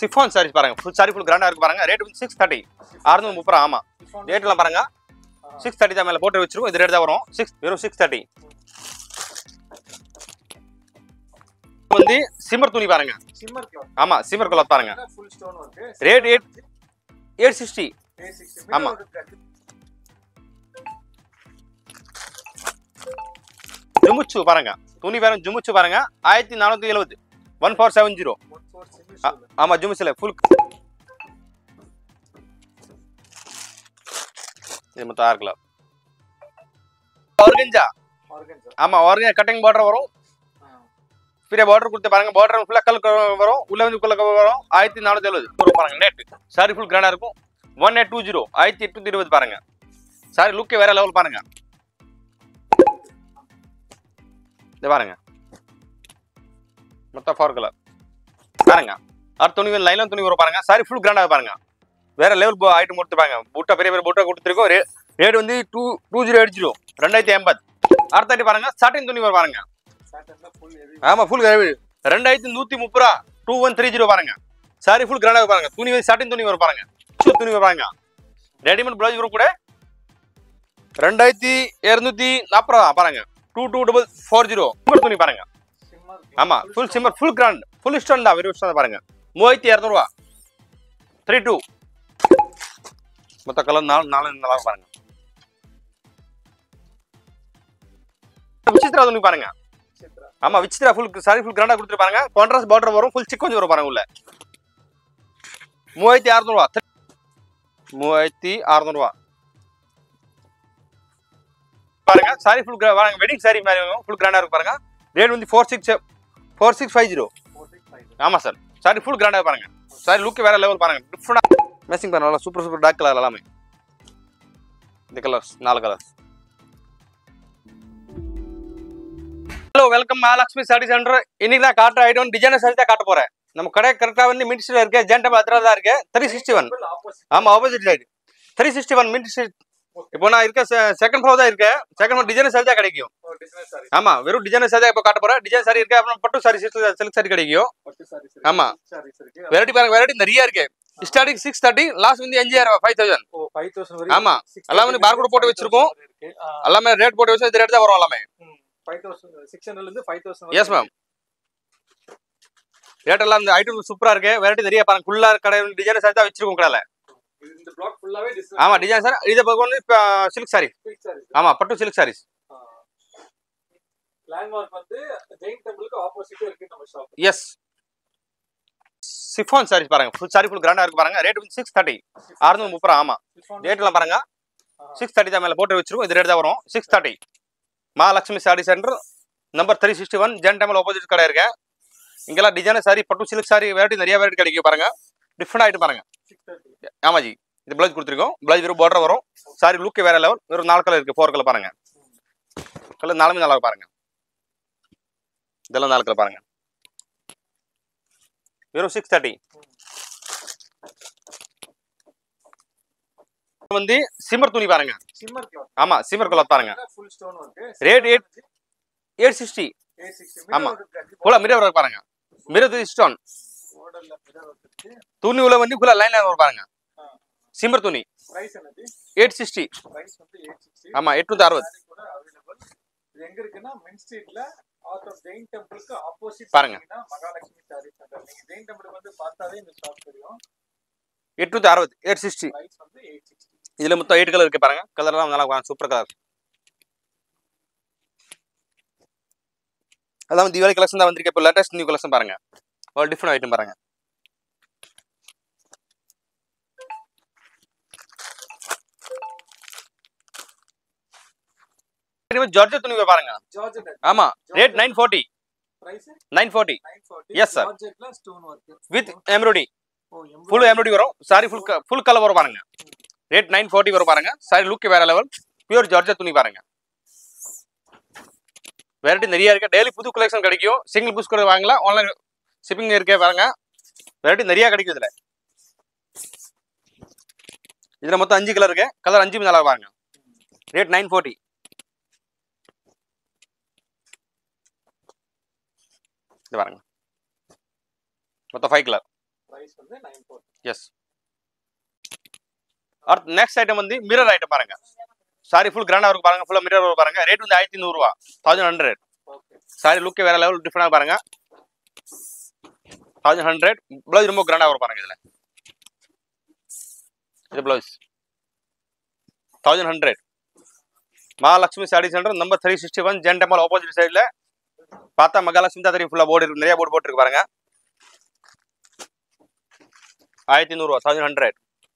Chiffon saris பாருங்க full sorry full கிராண்டா இருக்கு பாருங்க ரேட் வந்து சிக்ஸ் தேர்ட்டி அறுநூறு முப்பது ரூபா ஆமா ரேட்லாம் பாருங்க சிக்ஸ் தேர்ட்டி தான் மேல போட்டு வச்சிருக்கோம் இது ரேட் தான் வரும் சிக்ஸ் வெறும் சிக்ஸ் தேர்ட்டி வந்து சிம்மர் துணி பாருங்க சிம்மர் கிளாத் ஆமா சிம்மர் கிளாத் பாருங்க full stone work rate eight eight sixty ஆமா. ஆமா ஜுமுச்சு பாருங்க துணி பாருங்க ஜுமுச்சு பாருங்க ஆயிரத்தி நானூத்தி எழுபது one four seven zero one four single ஆ- ஆமா ஜுமுச்சில் ஃபுல் இது மொத்தம் ஆறு கிலோ ஆர்கஞ்சா ஆர்கன்ஸா ஆமா ஆர்கன் கட்டிங் பார்டர் வரும் பெரிய பார்டர் கொடுத்து பாருங்க பார்டர் ஃபுல்லா கல் வரும் உள்ள வந்து குள்ள வரும் ஆயிரத்தி நானூத்தி எழுபது வரும் பாருங்க நெட் சாரி ஃபுல் கிராண்டா இருக்கும் ஒன் எயிட் டூ ஜீரோ ஆயிரத்தி எட்நூத்தி இருபது பாருங்க சாரி லுக்கே வேற லெவல் பாருங்க இது பாருங்க மொத்தம் ஃபோர் கலர் பாருங்க அடுத்த துணி லைன்ல துணி வரும் பாருங்க சாரி ஃபுல் கிராண்டா பாருங்க வேற லெவல் ஐட்டம் கொடுத்துருப்பாங்க பூட்டா பெரிய பெரிய பூட்டா கொடுத்துருக்கோம் ரேட் வந்து two two zero eight zero ரெண்டாயிரத்தி எண்பது அடுத்தாட்டி பாருங்க சாட்டின் துணி வரும் பாருங்க சாட்டன்ல ஃபுல் ஹெவி ஆமா ஃபுல் ரெண்டாயிரத்தி நூத்தி முப்பது ரூபா டூ ஒன் த்ரீ ஜீரோ பாருங்க சாரி ஃபுல் கிராண்டா பாருங்க துணி வந்து சாட்டின் துணி வரும் பாருங்க shoe துணி வரும் பாருங்க ரெடிமேட் பிளவுஸ் வரும் கூட ரெண்டாயிரத்தி இருநூத்தி நாற்பது ரூபா பாருங்க two two double four zero துணி பாருங்க சிம்மர் ஆமா full shimmer full grand full stone தான் வெறும் ஸ்டோன் பாருங்க மூவாயிரத்தி இரநூறுவா த்ரீ டூ மொத்த கலர் நாலு நாலு நல்லா பாருங்க விசித்ரா துணி பாருங்க சித்ரா ஆமா விசித்ரா ஃபுல் சாரி ஃபுல் கிராண்டா கொடுத்துருப்பாங்க கான்ட்ராஸ்ட் பார்டர் வரும் ஃபுல் சிக் கொஞ்சம் வரும் பாருங்க உள்ள மூவாயிரத்தி அறுநூறுவா மூவாயிரத்தி அறுநூறுவா பாருங்க சாரி ஃபுல் பாருங்க வெட்டிங் சாரி மாதிரி ஃபுல் கிராண்டா இருக்கு பாருங்க ரேட் வந்து four six four six five zero four six five ஆமா சார் சாரி ஃபுல் கிராண்டா பாருங்க சாரி லுக் வேற லெவல் பாருங்க டிஃப்ரெண்டா மேசிங் பாருங்க நல்லா சூப்பர் சூப்பர் டார்க் கலர் எல்லாமே இந்த கலர்ஸ் நாலு colours hello welcome Mahalakshmi sari centre இன்னைக்கு தான் காட்டுற ஐட்டம் டிசைனர் சாரி தான் காட்ட போறேன் நம்ம கடை கரெக்டா வந்து மினிஸ்டர்ல இருக்கு ஜென்டம் அத்திரா தான் இருக்கு த்ரீ சிக்ஸ்டி ஒன் ஆப்போசிட் ஆமா opposite side three sixty one minister இப்போ நான் இருக்க செகண்ட் ஃப்ளோர் தான் இருக்கேன் செகண்ட் ஃப்ளோர் டிசைனர் சாரி தான் கிடைக்கும் டிசைனர் சாரி ஆமா வெறும் டிசைனர் சாரி தான் இப்போ காட்ட போறேன் டிசைன் சாரி இருக்கு அப்புறம் பட்டு சாரி சில்க் சாரி கிடைக்கும் பட்டு சாரீஸ் ஆமா. சாரீஸ் இருக்கு வெரைட்டி பாருங்க வெரைட்டி நிறைய இருக்கு ஸ்டார்டிங் சிக்ஸ் தேர்ட்டி லாஸ்ட் வந்து அஞ்சாயிரம் ஃபைவ் தௌசண்ட் ஓ 5000 வரைக்கும் ஆமா. 6,000 எல்லாமே வந்து barcode போட்டு வச்சிருக்கோம். இருக்கு ஆ, எல்லாமே ரேட் போட்டு வச்சு இது ரேட் தான் வரும் எல்லாமே ம், 5000 600 ல இருந்து 5000 எஸ் மேம் ரேட் எல்லாம் இந்த ஐட்டம் சூப்பரா இருக்கு வெரைட்டி நிறைய பாருங்க ஃபுல்லா கடை டிசைன் சாரி தான் வச்சிருக்கோம் கடையில இது இந்த பிளாக் ஃபுல்லாவே டிசைன் ஆமா டிசைன் சார் இதை பக்கம் வந்து இப்போ சில்க் சாரி சாரீஸ் ஆமா பட்டு சில்க் சாரீஸ் லேண்ட்மார்க் வந்து ஜெயின் டெம்பிளுக்கு ஆப்போசிட்டா இருக்கு நம்ம ஷாப் எஸ் சிஃபான் சாரீஸ் பாருங்க ஃபுல் சாரி ஃபுல் கிராண்டா இருக்கு பாருங்க ரேட் வந்து சிக்ஸ் தேர்ட்டி அறுநூறு முப்பது ரூபா, ஆமா ரேட் எல்லாம் பாருங்க சிக்ஸ் தேர்ட்டி தான் மேல போட்டு வச்சிருக்கோம் இது ரேட் தான் வரும் six thirty Mahalakshmi sari centre number three sixty one Jain temple opposite கடை இருக்கு இங்கெல்லாம் டிசைனர் சாரி பட்டு சில்க் சாரி வெரைட்டி நிறைய வெரைட்டி கிடைக்கும் பாருங்க டிஃப்ரெண்ட் ஆயிட்டு பாருங்க ஆமா ஜி இது பிளவுஸ் கொடுத்துருக்கோம் பிளவுஸ் வெறும் பார்டர் வரும் சாரி லுக் வேற லெவல் வெறும் நாலு கலர் இருக்கு ஃபோர் கலர் பாருங்க கலர் நாலுமே நல்லா பாருங்க இதெல்லாம் நாலு கலர் பாருங்க வெறும் சிக்ஸ் தேர்ட்டி வந்து சிம்மர் துணி பாருங்க சிம்மர் கிளாத் ஆமா சிம்மர் கலர் பாருங்க full stone work Rate eight- eight sixty ஆமா. ஃபுல்லா மிரர் ஒர்க் பாருங்க மிரர் ஸ்டோன் மாடல்ல மிரர் ஒர்க் இருக்கு துணி உள்ள வந்து ஃபுல்லா லைன் வரும் பாருங்க ஆ. சிம்மர் துணி பிரைஸ் என்னது எயிட் சிக்ஸ்டி பிரைஸ் வந்து 860 ஆமா எட்நூத்தி அறுபது saree கூட அவைலபிள் இது எங்க இருக்குன்னா மென் ஸ்ட்ரீட்ல ஆர்ட் ஆஃப் ஜெயின் டெம்பிளுக்கு ஆப்போசிட் பாருங்க. மகாலட்சுமி சாரி சென்டர் நீங்க ஜெயின் டெம்பிளுக்கு வந்து பார்த்தாவே இந்த ஷாப் தெரியும் எட்நூத்தி அறுபது எயிட் சிக்ஸ்டி பிரைஸ் வந்து 860 இதுல மொத்தம் எயிட் கலர் இருக்கு பாருங்க கலர்லாம் நல்லா சூப்பர் கலர் அதான் தீபாவளி கலெக்ஷன் தான் வந்திருக்கு இப்போ லேட்டஸ்ட் நியூ கலெக்ஷன் பாருங்க ஒரு டிஃப்ரெண்ட் ஐட்டம் பாருங்க ஜார்ஜ் துணி பாருங்க ஜார்ஜெட் ஆமா rate nine forty price nine forty 940 Yes, sir. ஜார்ஜெட்ல stone work with embroidery oh full embroidery வரும் சாரி ஃபுல் ஃபுல் கலர் வரும் பாருங்க ரேட் நைன் ஃபார்ட்டி வரும் பாருங்க சாரி லுக் வேற லெவல் பியூர் ஜார்ஜ் துணி பாருங்க வெரைட்டி நிறைய இருக்கு டெய்லி புது கலெக்ஷன் கிடைக்கும் சிங்கிள் பீஸ் கூட வாங்கலாம் ஆன்லைன் ஷிப்பிங் இருக்கே பாருங்க வெரைட்டி நிறைய கிடைக்கும் இதுல இதுல மொத்தம் அஞ்சு கலர் இருக்கு கலர் அஞ்சு நல்லா பாருங்க ரேட் நைன் ஃபார்ட்டி இது பாருங்க மொத்தம் ஃபைவ் கலர் பிரைஸ் வந்து நைன் ஃபோர் எஸ் அடுத்து நெக்ஸ்ட் ஐட்டம் வந்து மிரர் ஐட்டம் பாருங்க சாரி ஃபுல் கிராண்டா இருக்கு பாருங்க ஃபுல்லா மிரர் வரும் பாருங்க ரேட் வந்து ஆயிரத்தி நூறுரூவா தௌசண்ட் ஹண்ட்ரட் ஓகே சாரி லுக்கே வேற லெவல் டிஃப்ரெண்டாக பாருங்க தௌசண்ட் ஹண்ட்ரட் ப்ளவுஸ் ரொம்ப கிராண்டா வரும் பாருங்க இதுல இது blouse thousand hundred Mahalakshmi sari centre number three sixty one Jain temple opposite சைடில் பார்த்தா மகாலட்சுமி தான் தெரியும் ஃபுல்லாக போர்டு இருக்கு நிறைய போர்டு போட்டுருக்கு பாருங்க ஆயிரத்தி நூறுரூவா தௌசண்ட் ஹண்ட்ரட்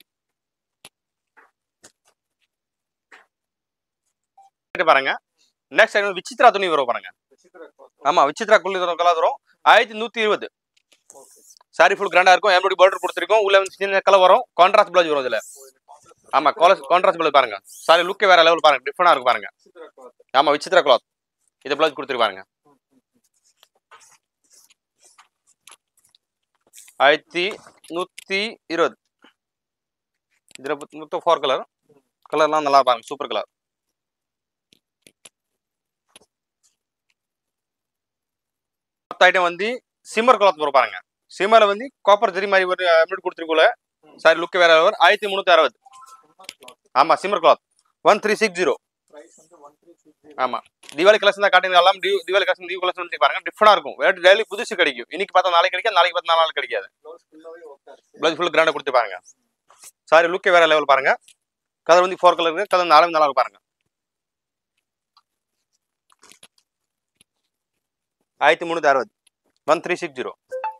பாருங்க நெக்ஸ்ட் ஐட்டம் விசித்ரா துணி வரும் பாருங்க விசித்திர ஆமா விசித்ரா குள்ளி கலர் வரும் ஆயிரத்தி நூத்தி இருபது ஓகே சாரி ஃபுல் கிராண்டா இருக்கும் எம்ப்ராய்டரி பார்டர் கொடுத்துருக்கோம் உள்ள வந்து சின்ன கலர் வரும் கான்ட்ராஸ்ட் பிளவுஸ் வரும் இதுல ஆமா காலஸ் கான்ட்ராஸ்ட் பிளவுஸ் பாருங்க சாரி லுக்கே வேற லெவல் பாருங்க டிஃபரெண்டா இருக்கு பாருங்க விசித்திர கிளாத் ஆமா விசித்ரா கிளாத் இது பிளவுஸ் கொடுத்துருப்பாருங்க ஆயிரத்தி நூத்தி இருபது இதுல மொத்தம் ஃபோர் கலர் கலர்லாம் நல்லா பாருங்க சூப்பர் கலர் மொத்த ஐட்டம் வந்து சிம்மர் கிளாத் வரும் பாருங்க சிம்மர்ல வந்து காப்பர் ஜெரி மாதிரி ஒரு எம்ப்ராய்டரி கொடுத்துருக்கோல சாரி லுக்கு வேற லெவல் ஆயிரத்தி முந்நூற்றி அறுபது ஆமா shimmer cloth one three six zero price வந்து ஒன் த்ரீ சிக்ஸ் ஆமா தீபாவளி கலெக்ஷன் தான் காட்டுங்க எல்லாம் டி- தீபாவளி கலெக்ஷன் தீபாவளி கலெக்ஷன் வந்து பாருங்க டிஃபரெண்டா இருக்கும் வேறு டெய்லி புதுசு கிடைக்கும் இன்னைக்கு பார்த்தா நாளைக்கு கிடைக்காது நாளைக்கு பார்த்தா நாளைக்கு கிடைக்காது ப்ளவுஸ் ஃபுல்லாவே ஒர்க்கா இருக்கு ப்ளவுஸ் ஃபுல் கிராண்டா கொடுத்து பாருங்க சாரி லுக்கே வேற லெவல் பாருங்க கலர் வந்து ஃபோர் கலர் இருக்கு கலர் நாலு நல்லா இருக்கு பாருங்க ஆயிரத்தி முந்நூற்றி அறுபது ஒன் த்ரீ சிக்ஸ் ஜீரோ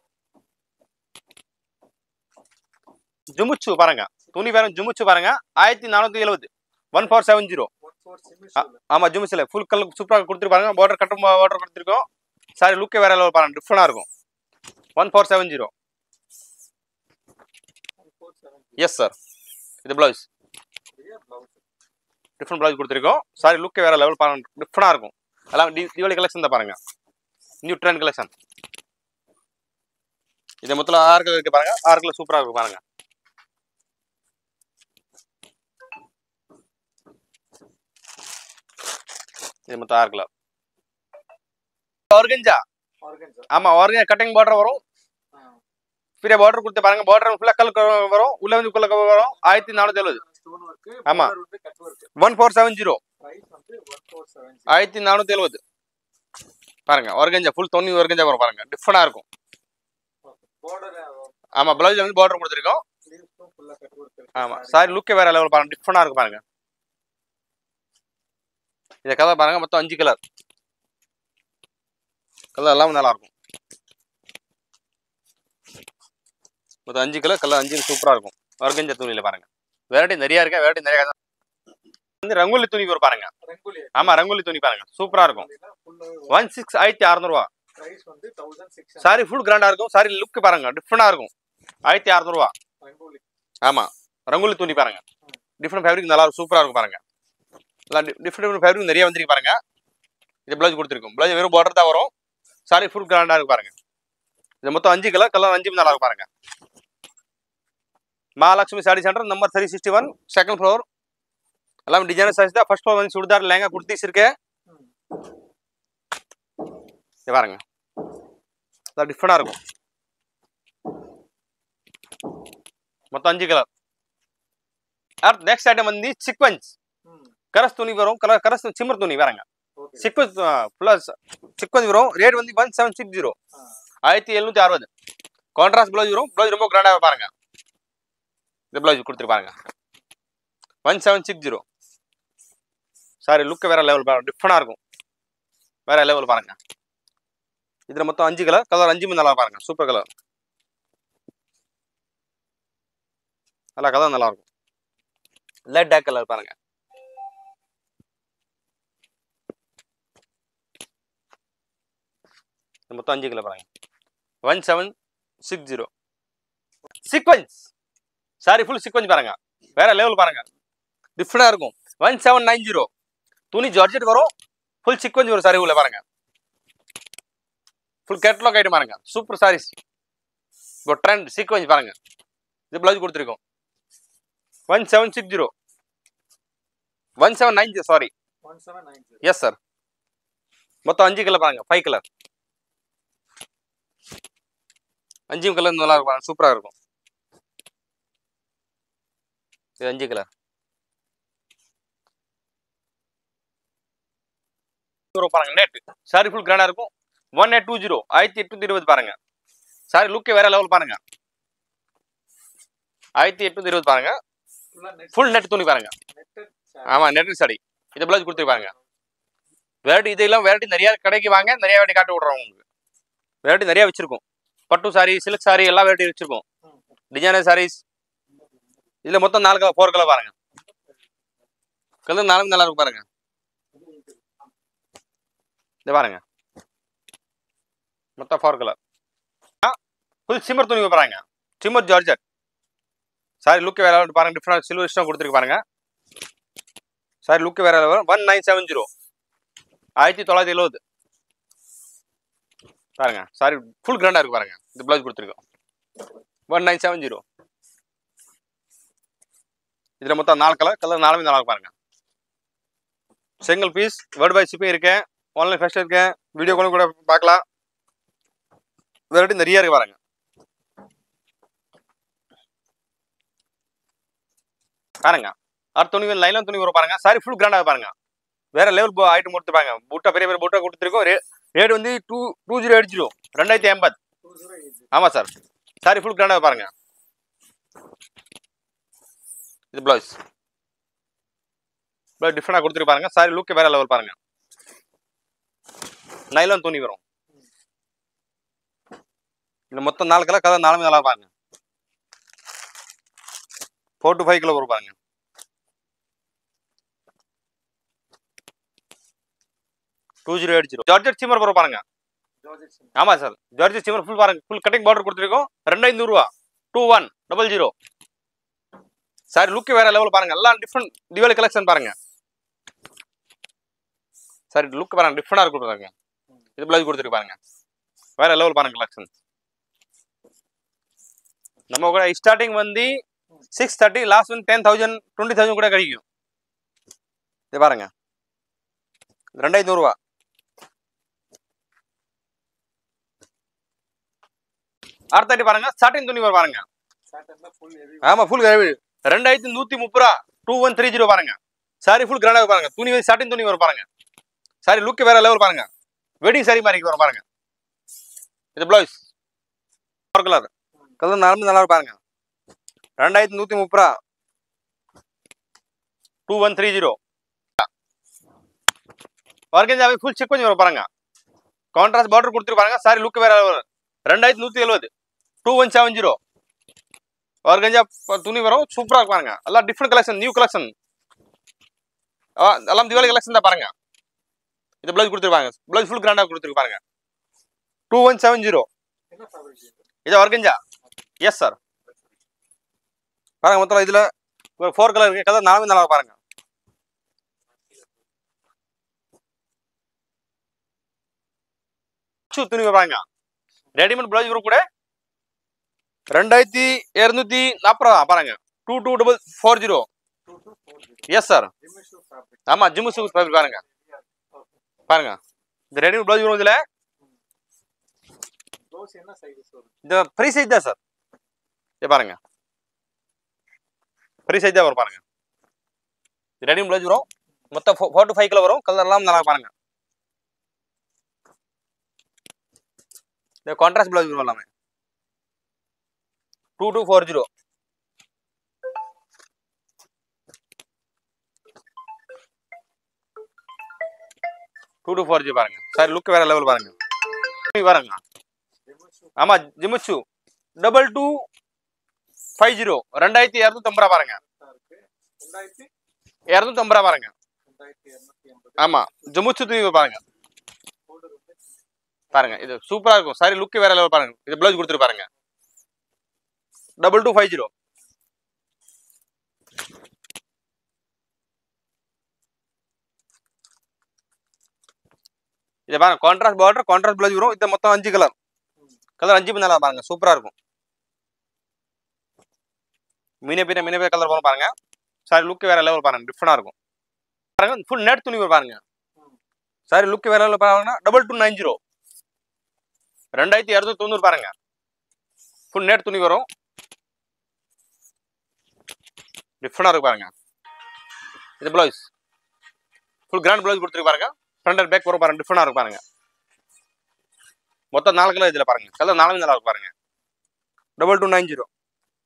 ஜுமுச்சு பாருங்க துணி வேற ஜுமுச்சு பாருங்க ஆயிரத்தி நானூற்றி எழுபது one four seven zero one four சிமிஷ் ஆமா ஜுமிஸ்ல ஃபுல் கலர் சூப்பராக கொடுத்துருப்பாங்க பார்டர் கட்டும் பார்டர் கொடுத்துருக்கோம் சாரி லுக்கே வேற லெவல் பாருங்க டிஃப்ரெண்டாக இருக்கும் one four seven zero one four seven yes sir இது ப்ளவுஸ் ப்ளவுஸ் டிஃப்ரெண்ட் ப்ளவுஸ் கொடுத்துருக்கோம் சாரி லுக்கே வேற லெவல் பாருங்க டிஃப்ரெண்டாக இருக்கும் எல்லாம் டி தீபாவளி கலெக்ஷன் தான் பாருங்க நியூ ட்ரெண்ட் கலெக்ஷன் இது மொத்தம் ஆறு கலர் இருக்கு பாருங்க ஆறு கலர் சூப்பராக இருக்கு பாருங்க இது மொத்தம் ஆறு கலர் ஆர்கஞ்சா ஆர்கன்ஸா ஆமா ஆர்கஞ்சா கட்டிங் பார்டர் வரும் பெரிய பார்டர் கொடுத்து பாருங்க பார்டர் ஃபுல்லாக கலர் வரும் உள்ள வந்து குள்ள cover வரும் ஆயிரத்தி நானூற்றி எழுபது ஸ்டோன் ஒர்க் ஆமா. வந்து cut work one four seven zero price வந்து ஒன் ஃபோர் செவன் ஆயிரத்தி நானூற்றி எழுபது பாருங்க ஒர்கஞ்சா ஃபுல் தொண்ணூறு ஒர்கஞ்சா வரும் பாருங்க டிஃப்ரெண்டாக இருக்கும் பார்டர் ஆமா பிளவுஸ் வந்து பார்டர் கொடுத்துருக்கோம் ஸ்லீவ்ஸும் ஃபுல்லா கட் ஒர்க் இருக்கு ஆமா சாரி லுக்கே வேற லெவல் பாருங்க டிஃப்ரெண்டாக இருக்கு பாருங்க இந்த கலர் பாருங்க மொத்தம் அஞ்சு கலர் கலர் எல்லாம் நல்லா இருக்கும் மொத்தம் அஞ்சு கலர் கலர் அஞ்சு சூப்பரா இருக்கும் ஒர்கஞ்சா துணியில பாருங்க வெரைட்டி நிறைய இருக்கு வெரைட்டி நிறைய வந்து ரங்கோலி துணி வரும் பாருங்க ரங்கோலி ஆமா ரங்கோலி துணி பாருங்க சூப்பரா இருக்கும் ஃபுல்லாவே ஒன் சிக்ஸ் ஆயிரத்தி அறநூறுவா பிரைஸ் வந்து தௌசண்ட் சிக்ஸ் சாரி ஃபுல் கிராண்டா இருக்கும் சாரி லுக் பாருங்க டிஃப்ரெண்டா இருக்கும் ஆயிரத்தி அறநூறுவா ரங்கோலி ஆமா ரங்கோலி துணி பாருங்க டிஃப்ரெண்ட் ஃபேப்ரிக் நல்லா இருக்கும் சூப்பரா இருக்கும் பாருங்க எல்லாம் டிஃப்ரெண்ட் ஃபேப்ரிக் நிறைய வந்திருக்கு பாருங்க இது பிளவுஸ் கொடுத்துருக்கும் பிளவுஸ் வெறும் பார்டர் தான் வரும் சாரி ஃபுல் கிராண்டா இருக்கு பாருங்க இது மொத்தம் அஞ்சு கலர் கலர் அஞ்சு நல்லா இருக்கும் பாருங்க Mahalakshmi sari centre number three sixty one second floor எல்லாம் டிசைனர் சைஸ் தான் ஃபர்ஸ்ட் ஃப்ளோர் வந்து சுடிதார் லேங்கா குர்த்திஸ் இருக்கு இது பாருங்க அதான் டிஃப்ரெண்டாக இருக்கும் மொத்தம் அஞ்சு கலர் அடுத்து நெக்ஸ்ட் ஐட்டம் வந்து சிக்வன்ஸ் கரஸ் துணி வரும் கலர் கரஸ் சிம்மர் துணி வேறங்க ஓகே சிக்வன்ஸ் ப்ளஸ் சிக்வன்ஸ் வரும் ரேட் வந்து ஒன் செவன் சிக்ஸ் ஜீரோ ஆயிரத்தி எழுநூத்தி அறுபது கான்ட்ராஸ்ட் ப்ளவுஸ் வரும் ப்ளவுஸ் ரொம்ப கிராண்டாக பாருங்க இந்த ப்ளவுஸ் கொடுத்துருப்பாருங்க one seven six zero sari look வேற லெவல் பாருங்க டிஃப்ரெண்டாக இருக்கும் வேற லெவல் பாருங்க இதில் மொத்தம் அஞ்சு கலர் கலர் அஞ்சு நல்லா பாருங்க சூப்பர் கலர் நல்லா கலர் நல்லா இருக்கும் லைட் டாக் கலர் பாருங்க இது மொத்தம் அஞ்சு கலர் பாருங்க one seven six zero sequins sari full sequins பாருங்க வேற லெவல் பாருங்க டிஃப்ரெண்டாக இருக்கும் ஒன் செவன் நைன் ஜீரோ துணி ஜார்ஜெட் வரும் ஃபுல் சீக்வன்ஸ் வரும் சாரி உள்ள பாருங்க ஃபுல் கேட்லாக் ஐட்டம் பாருங்க சூப்பர் சாரீஸ் இப்போ ட்ரெண்ட் சீக்வன்ஸ் பாருங்க இது பிளவுஸ் கொடுத்துருக்கோம் one seven six zero one seven nine sari one seven nine zero yes sir மொத்தம் அஞ்சு கலர் பாருங்க ஃபைவ் கலர் அஞ்சு கலர் நல்லா இருக்கும் சூப்பராக இருக்கும் இது அஞ்சு கலர் பாருங்க நெட் சாரி ஃபுல் கிராண்டா இருக்கும் ஒன் எயிட் டூ ஜீரோ ஆயிரத்தி எட்நூத்தி இருபது பாருங்க சாரி லுக்கே வேற லெவல் பாருங்க ஆயிரத்தி எட்நூத்தி இருபது பாருங்க ஃபுல்லா நெட் ஃபுல் நெட் துணி பாருங்க நெட்டட் ஆமா நெட் சாரி இது பிளவுஸ் கொடுத்துருப்பாங்க வெரைட்டி இதெல்லாம் வெரைட்டி நிறைய கடைக்கு வாங்க நிறைய வெரைட்டி காட்டி விட்றோம் உங்களுக்கு வெரைட்டி நிறைய வச்சிருக்கோம் பட்டு சாரி சில்க் சாரி எல்லா வெரைட்டி வச்சிருக்கோம் டிசைனர் சாரீஸ் இதுல மொத்தம் நாலு கலர் ஃபோர் கலர் பாருங்க கலர் நாலு நல்லா இருக்கும் பாருங்க இது பாருங்க மொத்தம் ஃபோர் கலர் ஃபுல் சிம்மர் துணி பாருங்க சிம்மர் ஜார்ஜட் சாரி லுக் வேற level பாருங்க டிஃப்ரெண்ட் சில்வர் ஸ்டோன் கொடுத்துருக்கு பாருங்க சாரி லுக் வேற level one nine seven zero ஆயிரத்தி தொள்ளாயிரத்தி எழுபது பாருங்க சாரி ஃபுல் கிராண்டா இருக்கு பாருங்க இந்த பிளவுஸ் கொடுத்துருக்கோம் ஒன் நைன் செவன் ஜீரோ இதுல மொத்தம் நாலு கலர் கலர் நாலுமே நல்லா இருக்கு பாருங்க சிங்கிள் பீஸ் வேர்ட் பை ஷிப்பிங் இருக்கேன் ஆன்லைன் ஃபெஸ்ட் இருக்கேன் வீடியோ கூட கூட பார்க்கலாம் வெரைட்டி நிறைய இருக்கு பாருங்க பாருங்க அடுத்த துணி லைன்ல துணி வரும் பாருங்க சாரி ஃபுல் கிராண்டாக பாருங்க வேற லெவல் ஐட்டம் கொடுத்து பாருங்க பூட்டா பெரிய பெரிய பூட்டா கொடுத்துருக்கோம் ரேட் வந்து two two zero eight zero ரெண்டாயிரத்தி எண்பது டூ ஜீரோ எயிட் ஆமா சார் சாரி ஃபுல் கிராண்டாக பாருங்க இது பிளவுஸ் பிளவுஸ் டிஃப்ரெண்டாக கொடுத்துருக்கு பாருங்க சாரி லுக் வேற லெவல் பாருங்க நைலான் துணி வரும் இந்த மொத்தம் நாலு கலர் கலர் நாலுமே நல்லா பாருங்க ஃபோர் டு ஃபைவ் கிலோ வரும் பாருங்க two zero eight zero georgette shimmer வரும் பாருங்க ஜார்ஜெட் சிம் ஆமா சார் ஜார்ஜெட் சிம்மர் ஃபுல் பாருங்க ஃபுல் கட்டிங் பார்டர் கொடுத்துருக்கோம் ரெண்டாயிரத்து ரூபா two one double zero sari look வேற லெவல் பாருங்க எல்லாம் டிஃப்ரெண்ட் திவாலி கலெக்ஷன் பாருங்க சாரி லுக் பாருங்க டிஃப்ரெண்டா இருக்கு பாருங்க இது பிளவுஸ் கொடுத்துருக்கு பாருங்க வேற லெவல் பாருங்க கலெக்ஷன் நம்ம கூட ஸ்டார்டிங் வந்து சிக்ஸ் தேர்ட்டி லாஸ்ட் வந்து டென் தௌசண்ட் டுவெண்ட்டி தௌசண்ட் கூட கிடைக்கும் இது பாருங்க ரெண்டாயிரத்து ரூபா அடுத்தாட்டி பாருங்க ஸ்டார்டிங் துணி வரும் பாருங்க சாட்டர்ல ஃபுல் ஹெவி ஆமா ஃபுல் ரெண்டாயிரத்தி நூத்தி முப்பது ரூபா டூ ஒன் த்ரீ ஜீரோ பாருங்க சாரி ஃபுல் கிராண்டாக பாருங்க துணி வந்து சாட்டின் துணி வரும் பாருங்க சாரி லுக் வேற லெவல் பாருங்க வெட்டிங் சாரி மாதிரி வரும் பாருங்க இது பிளவுஸ் கலர் கலர் நாலுமே நல்லா இருக்கு பாருங்க ரெண்டாயிரத்தி நூத்தி முப்பது ரூபா டூ ஒன் த்ரீ ஜீரோ ஆர்கன்ஜாவே ஃபுல் செக் பண்ணி வரும் பாருங்க கான்ட்ராஸ்ட் பார்டர் கொடுத்துருப்பாங்க சாரி லுக் வேற level. ரெண்டாயிரத்தி நூத்தி எழுபது two one seven zero organza துணி வரும் சூப்பரா இருக்கு பாருங்க எல்லாம் டிஃப்ரெண்ட் கலெக்ஷன் நியூ கலெக்ஷன் எல்லாம் திவாலி கலெக்ஷன் தான் பாருங்க இது பிளவுஸ் கொடுத்துருப்பாங்க பிளவுஸ் ஃபுல் கிராண்டா கொடுத்துருக்கு பாருங்க டூ ஒன் செவன் ஜீரோ என்ன ஃபேப்ரிக் இது இது ஆர்கஞ்சா எஸ் சார் பாருங்க மொத்தம் இதுல ஒரு ஃபோர் கலர் இருக்கு கலர் நாலுமே நல்லா இருக்கு பாருங்க சு, துணி பாருங்க ரெடிமேட் பிளவுஸ் வரும் கூட ரெண்டாயிரத்தி இரநூத்தி நாற்பது ரூபா பாருங்க two two double four zero two two four zero yes sir Jimmy Choo fabric ஆமா ஜிம்மு சூஸ் பாருங்க பாருங்க இந்த ரெடிமேட் பிளவுஸ் வரும் இதுல ப்ளவுஸ் என்ன சைஸ் வரும் இந்த ஃப்ரீ சைஸ் தான் சார் இது பாருங்க ஃப்ரீ சைஸ் தான் வரும் பாருங்க ரெடிமேட் பிளவுஸ் வரும் மொத்தம் ஃபோர் டு ஃபைவ் கிலோ வரும் கலர் எல்லாம் நல்லா பாருங்க இந்த கான்ட்ராஸ்ட் பிளவுஸ் வரும் எல்லாமே two two four zero two two four ஜி பாருங்க சார் லுக் வேற லெவல் பாருங்க பாருங்க ஜிம்மிஷு ஆமா Jimmy Choo double two five zero ரெண்டாயிரத்தி இரநூத்தம்பது ரூபா பாருங்க இருக்கு ரெண்டாயிரத்தி இரநூத்தம்பது ரூபா பாருங்க ரெண்டாயிரத்தி இரநூத்தி எண்பது ஆமா ஜிமுச்சு தூக்கி பாருங்க border வந்து பாருங்க இது சூப்பரா இருக்கும் சாரி லுக் வேற லெவல் பாருங்க இது பிளவுஸ் கொடுத்துரு பாருங்க டபுள் டூ ஃபைவ் ஜீரோ இது பாருங்க கான்ட்ராஸ்ட் பார்டர் கான்ட்ராஸ்ட் பிளவுஸ் வரும் இது மொத்தம் அஞ்சு கலர் கலர் அஞ்சு நல்லா பாருங்க சூப்பரா இருக்கும் மீனே பின்ன மீனே பின்ன கலர் வரும் பாருங்க சாரி லுக் வேற லெவல் பாருங்க டிஃப்ரெண்டா இருக்கும் பாருங்க ஃபுல் நெட் துணி வரும் பாருங்க சாரி லுக் வேற லெவல் பாருங்கன்னா டபுள் டூ நைன் ஜீரோ ரெண்டாயிரத்தி இரநூத்தி தொண்ணூறு பாருங்க ஃபுல் நேட் துணி வரும் டிஃப்ரெண்டாக இருக்கு பாருங்க இது ப்ளவுஸ் ஃபுல் கிராண்ட் ப்ளவுஸ் கொடுத்துருக்கு பாருங்க ஃப்ரண்ட் அண்ட் பேக் வரும் பாருங்க டிஃப்ரெண்டாக இருக்கு பாருங்க மொத்தம் நாலு கலர் இதில் பாருங்க கலர் நாலு நல்லா இருக்கு பாருங்க டபுள் டூ நைன் ஜீரோ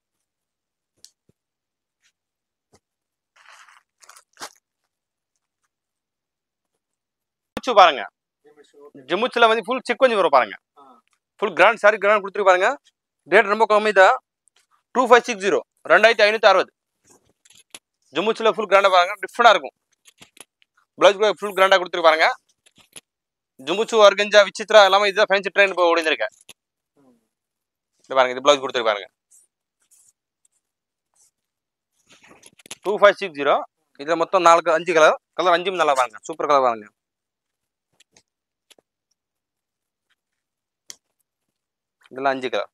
பாருங்க ஜிம்முச்சில் வந்து ஃபுல் செக் கொஞ்சம் வரும் பாருங்க ஆ. ஃபுல் கிராண்ட் சாரி கிராண்ட் கொடுத்துருக்கு பாருங்க ரேட் ரொம்ப கம்மி தான் டூ ஃபைவ் சிக்ஸ் ஜீரோ ரெண்டாயிரத்தி ஐநூற்றி அறுபது ஜிம்முச்சில் ஃபுல் கிராண்டாக பாருங்க டிஃப்ரெண்டாக இருக்கும் ப்ளவுஸ் கூட ஃபுல் கிராண்டாக கொடுத்துருக்கு பாருங்க ஜும்புச்சு அர்கஞ்சா விசித்ரா எல்லாமே இதுதான் ஃபேன்சி ட்ரெயின் இப்போ ஓடிந்திருக்கேன் இது பாருங்க இது ப்ளவுஸ் கொடுத்துருக்கு பாருங்க டூ ஃபைவ் சிக்ஸ் ஜீரோ இதில் மொத்தம் நாலு colour- அஞ்சு கலர் கலர் அஞ்சும் நல்லா பாருங்க சூப்பர் கலர் பாருங்க இதெல்லாம் அஞ்சு கலர்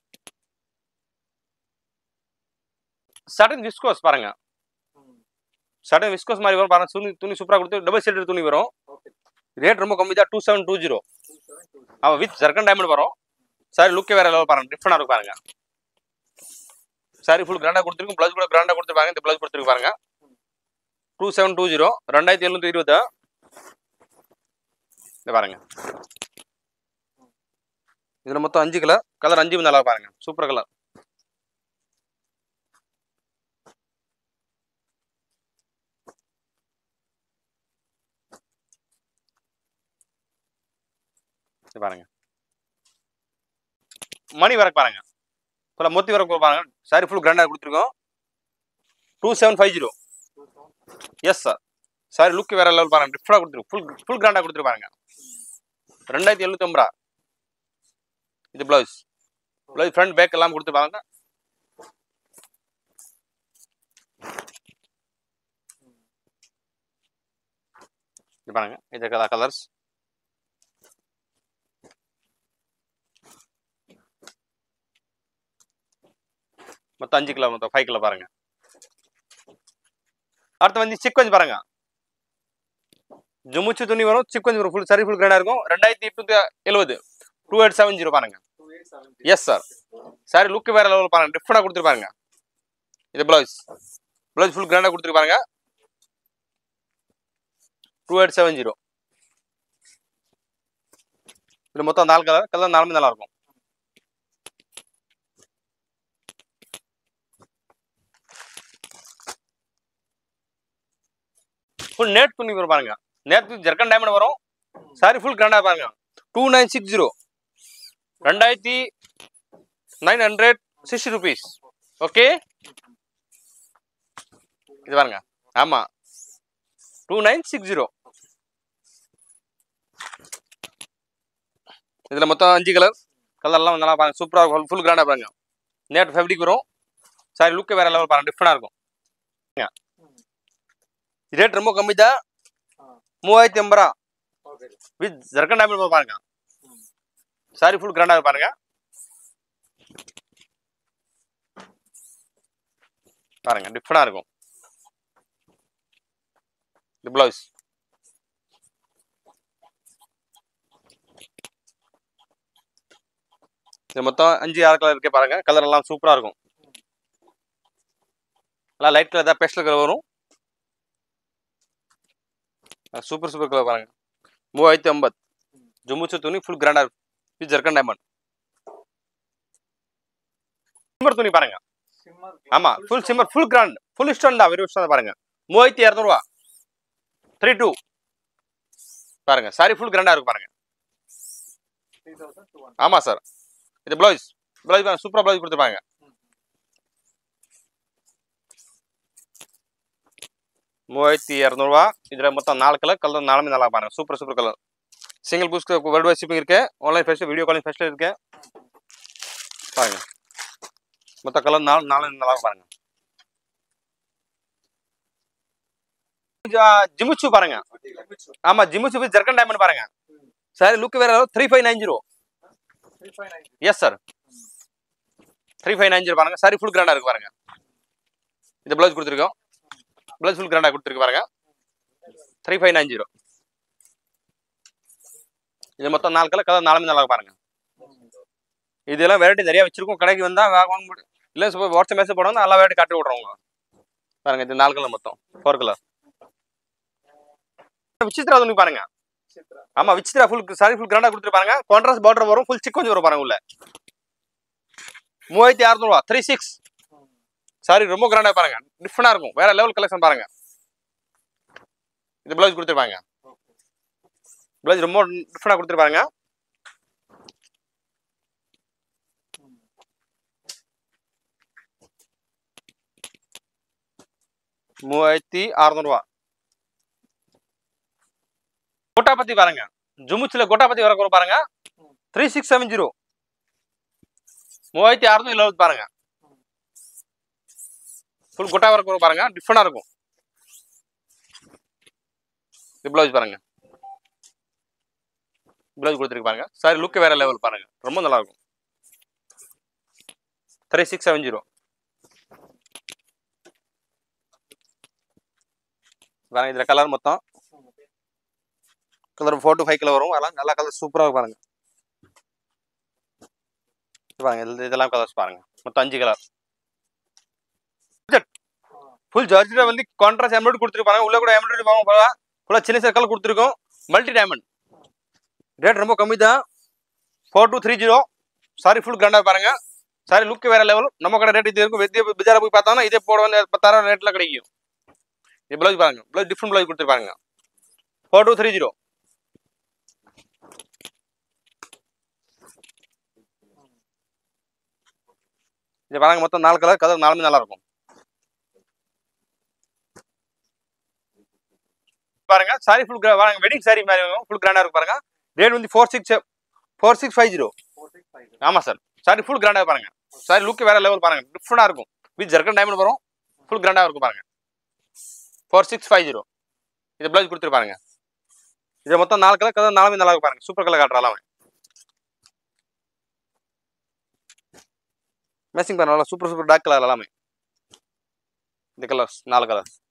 சடன் விஸ்கோஸ் பாருங்க சடன் விஸ்கோஸ் மாதிரி வரும் பாருங்க துணி துணி சூப்பராக கொடுத்து டபுள் சைடு துணி வரும் ஓகே ரேட் ரொம்ப கம்மி தான் டூ செவன் டூ ஜீரோ அவன் வித் ஜர்கன் டைமண்ட் வரும் சாரி லுக்கே வேற லெவல் பாருங்க டிஃப்ரெண்டாக இருக்கும் பாருங்க சாரி ஃபுல் கிராண்டாக கொடுத்துருக்கும் ப்ளவுஸ் கூட கிராண்டாக கொடுத்துருப்பாங்க இந்த ப்ளவுஸ் கொடுத்துருக்கு பாருங்க டூ செவன் டூ ஜீரோ ரெண்டாயிரத்தி எழுநூத்தி இருபது இந்த பாருங்க இதில் மொத்தம் அஞ்சு கலர் கலர் அஞ்சு நல்லா பாருங்க சூப்பர் கலர் இது பாருங்க மணி வரக்கு பாருங்க ஃபுல்லாக மொத்தி வரக்கு பாருங்க சாரி ஃபுல் கிராண்டாக கொடுத்துருக்கோம் two seven five zero yes sir sari look வேற லெவல் பாருங்க டிஃப்ரெண்டாக கொடுத்துருக்கு ஃபுல் ஃபுல் கிராண்டாக கொடுத்துரு பாருங்க ரெண்டாயிரத்தி எழுநூத்தி ஐம்பது ரூபா இது ப்ளவுஸ் ப்ளவுஸ் ஃப்ரண்ட் பேக் எல்லாம் கொடுத்துருப்பாங்க இது பாருங்க இது கலர் கலர்ஸ் மொத்தம் அஞ்சு கிலோ மொத்தம் ஃபைவ் கிலோ பாருங்க அடுத்து வந்து சிக்வன்ஸ் பாருங்க ஜுமுச்சு துணி வரும் சிக்வன்ஸ் வரும் ஃபுல் சரி ஃபுல் கிராண்டாக இருக்கும் ரெண்டாயிரத்தி எட்நூத்தி எழுபது டூ எயிட் செவன் ஜீரோ பாருங்க எஸ் சார் சாரி லுக் வேற லெவல் பாருங்க டிஃப்ரெண்டாக கொடுத்துருப்பாருங்க இது ப்ளவுஸ் ப்ளவுஸ் ஃபுல் கிராண்டாக கொடுத்துருப்பாருங்க டூ எயிட் செவன் ஜீரோ இது மொத்தம் நாலு கலர் கலர் நாலுமே நல்லா இருக்கும் ஃபுல் நேட் துணி வரும் பாருங்க நேட் ஜர்கன் டைமண்ட் வரும் சாரி ஃபுல் கிராண்டாக பாருங்க டூ நைன் சிக்ஸ் ஜீரோ ரெண்டாயிரத்தி nine hundred sixty rupees okay இது பாருங்க ஆமா டூ நைன் சிக்ஸ் ஜீரோ இதில் மொத்தம் அஞ்சு கலர் கலர்லாம் நல்லா பாருங்க சூப்பராக ஃபுல் கிராண்டாக பாருங்க நேட் ஃபேப்ரிக் வரும் சாரி லுக்கு வேற லெவல் பாருங்க டிஃப்ரெண்டாக இருக்கும் ரேட் ரொம்ப கம்மி தான் மூவாயிரத்தி ஐம்பது ரூபா ஓகே வித் ஜர்கன் டைமண்ட் பாருங்க சாரி ஃபுல் கிராண்டாக பாருங்க பாருங்க டிஃப்ரெண்டாக இருக்கும் இது ப்ளவுஸ் இது மொத்தம் அஞ்சு ஆறு கலர் இருக்கே பாருங்க கலர் எல்லாம் சூப்பராக இருக்கும் எல்லாம் லைட் கலர் தான் பேஸ்டல் கலர் வரும் சூப்பர் சூப்பர் கலர் பாருங்க மூவாயிரத்தி ஐம்பது ஜும்புச்சு துணி ஃபுல் கிராண்டாக இருக்கும் இது ஜர்கன் டைமண்ட் சிம்மர் துணி பாருங்க சிம்மர் ஆமா full shimmer full grand full stone தான் வெறும் ஸ்டோன் பாருங்க மூவாயிரத்தி இரநூறுவா த்ரீ டூ பாருங்க சாரி ஃபுல் கிராண்டா இருக்கு பாருங்க த்ரீ தௌசண்ட் டூ ஆமா சார் இது ப்ளவுஸ் ப்ளவுஸ் பாருங்க சூப்பரா ப்ளவுஸ் கொடுத்துருப்பாங்க மூவாயிரத்தி இரநூறுவா இதில் மொத்தம் நாலு கலர் கலர் நாலுமே நல்லா பாருங்க சூப்பர் சூப்பர் கலர் சிங்கிள் பூஸ்க்கு வேர்ல்டு வைட் ஷிப்பிங் இருக்கு online fest video calling fest இருக்கு பாருங்க மொத்த கலர் நாலு நாலு நல்லா பாருங்க ஜிமுச்சு பாருங்க ஆமா ஜிமுச்சு வித் ஜர்கன் டைமண்ட் பாருங்க சாரி லுக் வேற three five nine zero three five nine yes sir three five nine zero பாருங்க சாரி ஃபுல் கிராண்டா இருக்கு பாருங்க இந்த ப்ளவுஸ் கொடுத்துருக்கோம் ப்ளவுஸ் ஃபுல் கிராண்டா கொடுத்துருக்கு பாருங்க த்ரீ ஃபைவ் நைன் ஜீரோ இது மொத்தம் நாலு கலர் கலர் நாலுமே நல்லா இருக்கு பாருங்க இதெல்லாம் வெரைட்டி நிறைய வச்சிருக்கோம் கடைக்கு வந்தா வாங்க வாங்க முடியும் இல்லை சூப்பர் வாட்ஸ்அப் மெசேஜ் போடுவாங்க எல்லா வெரைட்டி காட்டி விட்றோம் உங்களுக்கு பாருங்க இது நாலு கலர் மொத்தம் ஃபோர் கலர் விசித்ரா துணி பாருங்க சித்ரா ஆமா விசித்ரா ஃபுல் சாரி ஃபுல் கிராண்டா கொடுத்துருப்பாங்க கான்ட்ராஸ்ட் பார்டர் வரும் ஃபுல் சிக் கொஞ்சம் வரும் பாருங்க உள்ள மூவாயிரத்தி அறுநூறுவா த்ரீ சிக்ஸ் சாரி ரொம்ப கிராண்டா பாருங்க டிஃப்ரெண்டா இருக்கும் வேற லெவல் கலெக்ஷன் பாருங்க இது பிளவுஸ் கொடுத்துருப்பாங்க பிளவுஸ் ரொம்ப டிஃப்ரெண்டா கொடுத்துருப்பாங்க மூவாயிரத்தி அறுநூறுவா கோட்டா பத்தி பாருங்க ஜுமுச்சில கோட்டா பத்தி வர பாருங்க த்ரீ சிக்ஸ் செவன் ஜீரோ மூவாயிரத்தி அறுநூறு எழுபது பாருங்க ஃபுல் கொட்டா வர பாருங்க டிஃப்ரெண்டா இருக்கும் இது பிளவுஸ் பாருங்க பிளவுஸ் கொடுத்துருக்கு பாருங்க சாரி லுக் வேற லெவல் பாருங்க ரொம்ப நல்லா இருக்கும் த்ரீ சிக்ஸ் செவன் ஜீரோ பாருங்க இதுல கலர் மொத்தம் colour four to five colour வரும் அதெல்லாம் நல்லா கலர் சூப்பராக பாருங்க இது பாருங்க இது- இதெல்லாம் கலர்ஸ் பாருங்க மொத்தம் அஞ்சு கலர் ஃபுல் ஜார்ஜில் வந்து கான்ட்ராஸ்ட் எம்ப்ராய்டரி கொடுத்துருப்பாங்க உள்ள கூட எம்ப்ராய்டரி வாங்க போல ஃபுல்லாக சின்ன சர்க்கிள் கொடுத்துருக்கோம் மல்டி டைமண்ட் ரேட் ரொம்ப கம்மி தான் four two three zero sari full கிராண்டாக பாருங்க சாரி லுக் வேற லெவல் நம்ம கடை ரேட் இது இருக்கும் வெத்திய பஜாரை போய் பார்த்தோம்னா இதே போட வந்து பத்தாயிரம் ரேட்டில் கிடைக்கும் இது ப்ளவுஸ் பாருங்க ப்ளவுஸ் டிஃப்ரெண்ட் ப்ளவுஸ் கொடுத்துருப்பாங்க ஃபோர் டூ த்ரீ ஜீரோ இது பாருங்க மொத்தம் நாலு கலர் கலர் நாலுமே நல்லா இருக்கும் பாருங்க சாரி ஃபுல் பாருங்க வெட்டிங் சாரி மாதிரி ஃபுல் கிராண்டா இருக்கு பாருங்க ரேட் வந்து four six four six five zero four six five ஆமா சார் சாரி ஃபுல் கிராண்டா பாருங்க சாரி லுக் வேற லெவல் பாருங்க டிஃப்ரெண்டா இருக்கும் வித் ஜர்க்கன் டைமண்ட் வரும் ஃபுல் கிராண்டா இருக்கும் பாருங்க ஃபோர் சிக்ஸ் ஃபைவ் ஜீரோ இது பிளவுஸ் கொடுத்துருப்பாருங்க இது மொத்தம் நாலு கலர் கலர் நாலுமே நல்லா இருக்கு பாருங்க சூப்பர் கலர் காட்டுறாலாம் மேட்சிங் பாருங்க நல்லா சூப்பர் சூப்பர் டார்க் கலர் எல்லாமே இந்த கலர்ஸ் நாலு கலர்ஸ்